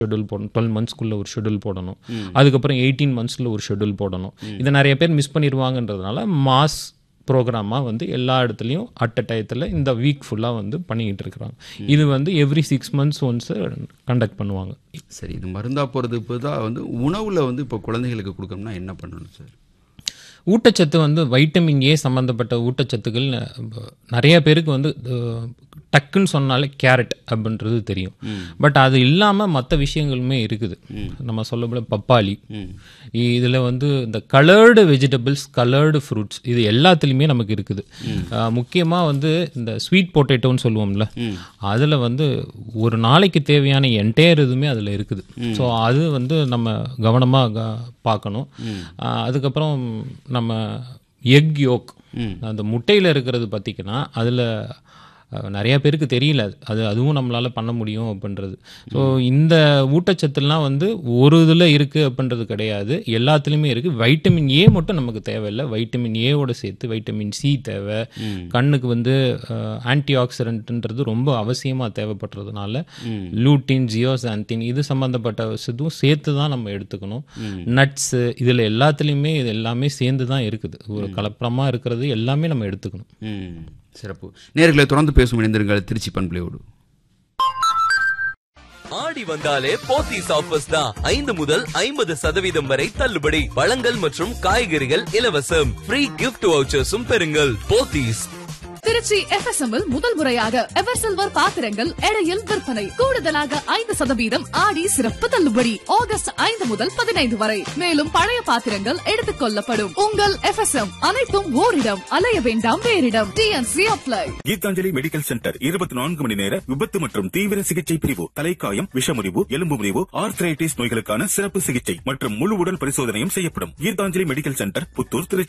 Schedule போடணும் twelve மந்த்ஸ்க்குள்ள ஒரு schedule போடணும் அதுக்கப்புறம் எயிட்டீன் மந்த்ஸில் ஒரு ஷெட்யூல் போடணும் இதை நிறைய பேர் மிஸ் பண்ணிடுவாங்கன்றதுனால மாஸ் ப்ரோக்ராமாக வந்து எல்லா இடத்துலையும் அட் அ டயத்தில் இந்த வீக் ஃபுல்லாக வந்து பண்ணிக்கிட்டு இருக்கிறாங்க இது வந்து every six months once conduct பண்ணுவாங்க சரி இது மருந்தா போகிறது இப்போ தான் வந்து உணவில் வந்து இப்போ குழந்தைகளுக்கு கொடுக்கணும்னா என்ன பண்ணணும் சார் ஊட்டச்சத்து வந்து வைட்டமின் ஏ சம்மந்தப்பட்ட ஊட்டச்சத்துக்கள் ந- நிறைய பேருக்கு வந்து அஹ், டக்குன்னு சொன்னாலே கேரட் அப்படின்றது தெரியும் பட் அது இல்லாமல் மற்ற விஷயங்களுமே இருக்குது நம்ம சொல்ல பப்பாளி இதில் வந்து இந்த கலர்டு வெஜிடபிள்ஸ் கலர்டு ஃப்ரூட்ஸ் இது எல்லாத்துலேயுமே நமக்கு இருக்குது முக்கியமாக வந்து இந்த ஸ்வீட் பொட்டேட்டோன்னு சொல்லுவோம்ல அதில் வந்து ஒரு நாளைக்கு தேவையான என்டையர் இதுவுமே அதில் இருக்குது ஸோ அது வந்து நம்ம கவனமாக பார்க்கணும் ஆஹ் அதுக்கப்புறம் நம்ம எக் யோக் அந்த முட்டையில் இருக்கிறது பார்த்திங்கன்னா அதில் நிறைய பேருக்கு தெரியல அது. அது அதுவும் நம்மளால் பண்ண முடியும் அப்படின்றது ஸோ இந்த ஊட்டச்சத்துலாம் வந்து ஒரு இதில் இருக்குது அப்படின்றது கிடையாது எல்லாத்துலேயுமே இருக்குது வைட்டமின் ஏ மட்டும் நமக்கு தேவையில்லை வைட்டமின் ஏவோட சேர்த்து வைட்டமின் சி தேவை கண்ணுக்கு வந்து ஆன்டி ஆக்சிடென்ட்ன்றது ரொம்ப அவசியமாக தேவைப்படுறதுனால லூட்டின் ஜியோசாந்தின் இது சம்மந்தப்பட்ட இதுவும் சேர்த்து தான் நம்ம எடுத்துக்கணும் நட்ஸு இதில் எல்லாத்துலேயுமே இது எல்லாமே சேர்ந்து தான் இருக்குது ஒரு கலப்பரமாக இருக்கிறது எல்லாமே நம்ம எடுத்துக்கணும் ம் சிறப்பு நேர்களை தொடர்ந்து பேசும் இணைந்திருங்கள் திருச்சி பண்பலையோடு ஆடி வந்தாலே போத்தீஸ் ஆஃபர்ஸ் தான் ஐந்து முதல் ஐம்பது சதவீதம் வரை தள்ளுபடி பழங்கள் மற்றும் காய்கறிகள் இலவசம் ஃப்ரீ கிஃப்ட் வவுச்சர்ஸும் பெறுங்கள் போத்தீஸ் திருச்சி FSM இல் முதல் முறையாக எவர் சில்வர் பாத்திரங்கள் எடையில் விற்பனை கூடுதலாக ஐந்து சதவீதம் ஆடி சிறப்பு தள்ளுபடி ஆகஸ்ட் ஐந்து முதல் பதினைந்து வரை மேலும் பழைய பாத்திரங்கள் எடுத்துக் கொள்ளப்படும் உங்கள் FSM அனைத்தும் ஓரிடம் அலைய வேண்டாம் வேறிடம் TNC apply Geethanjali medical centre இருபத்தி நான்கு மணி நேர விபத்து மற்றும் தீவிர சிகிச்சை பிரிவு தலைக்காயம் விஷமுறிவு எலும்பு முறிவு ஆர்த்ரைட்டிஸ் நோய்களுக்கான சிறப்பு சிகிச்சை மற்றும் முழு உடல் பரிசோதனையும் செய்யப்படும் கீதாஞ்சலி மெடிக்கல் சென்டர் புத்தூர் திருச்சி